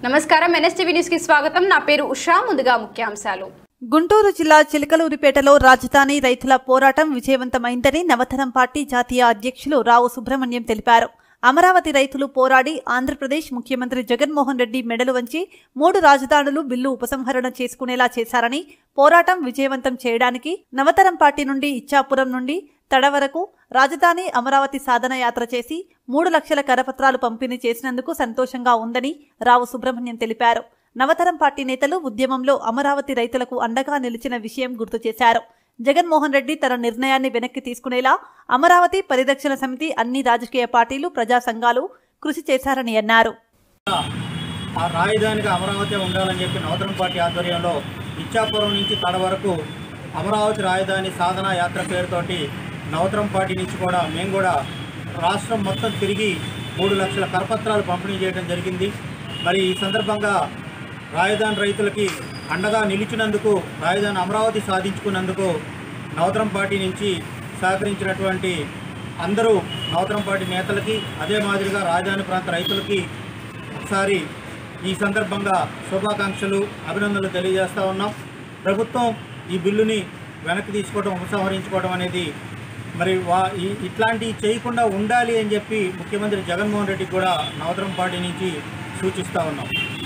నమస్కారం NSTV news కి స్వాగతం నా పేరు ఉషా ముందుగా ముఖ్యాంశాలు గుంటూరు జిల్లా చిలకలూరిపేటలో రాజధాని రైతుల పోరాటం విజయవంతమైందని నవతరం పార్టీ జాతీయ అధ్యక్షులు రావు సుబ్రహ్మణ్యం తెలిపారు అమరావతి రైతులు పోరాడి ఆంధ్రప్రదేశ్ ముఖ్యమంత్రి జగన్మోహన్ రెడ్డి మెడలు వంచి మూడు రాజధానులు బిల్లు ఉపసంహరణ చేసుకునేలా చేశారని పోరాటం విజయవంతం చేయడానికి నవతరం పార్టీ నుండి ఇచ్చాపురం నుండి తడ వరకు రాజధాని అమరావతి సాధన యాత్ర చేసి మూడు లక్షల కరపత్రాలు పంపిణీ చేసినందుకు సంతోషంగా ఉందని రావు సుబ్రహ్మణ్యం తెలిపారు నవతరం పార్టీ నేతలు ఉద్యమంలో అమరావతి రైతులకు అండగా నిలిచిన విషయం గుర్తు చేశారు జగన్మోహన్ రెడ్డి తన నిర్ణయాన్ని వెనక్కి తీసుకునేలా అమరావతి పరిరక్షణ సమితి అన్ని రాజకీయ పార్టీలు ప్రజా సంఘాలు కృషి చేశారని అన్నారు ఆ రాజధానిగా అమరావతి ఉండాలని చెప్పి నవతరం పార్టీ ఆధ్వర్యంలో ఇచ్చాపురం నుంచి తడ వరకు అమరావతి రాజధాని సాధన యాత్ర పేరుతోటి నవతరం పార్టీ నుంచి కూడా మేము కూడా రాష్ట్రం మొత్తం తిరిగి మూడు లక్షల కరపత్రాలు పంపిణీ చేయడం జరిగింది మరి ఈ సందర్భంగా రాజధాని రైతులకి అండగా నిలిచినందుకు రాజధాని అమరావతి సాధించుకున్నందుకు నవతరం పార్టీ నుంచి సహకరించినటువంటి అందరూ నవతరం పార్టీ నేతలకి అదే మాదిరిగా రాజధాని ప్రాంత రైతులకి ఒకసారి ఈ సందర్భంగా శుభాకాంక్షలు అభినందనలు తెలియజేస్తా ఉన్నాం ప్రభుత్వం ఈ బిల్లుని వెనక్కి తీసుకోవడం ఉపసంహరించుకోవడం అనేది మరి వా ఈ- ఇట్లాంటివి చేయకుండా ఉండాలి అని చెప్పి ముఖ్యమంత్రి జగన్మోహన్ రెడ్డి కూడా నవతరం పార్టీ నుంచి సూచిస్తూ ఉన్నాం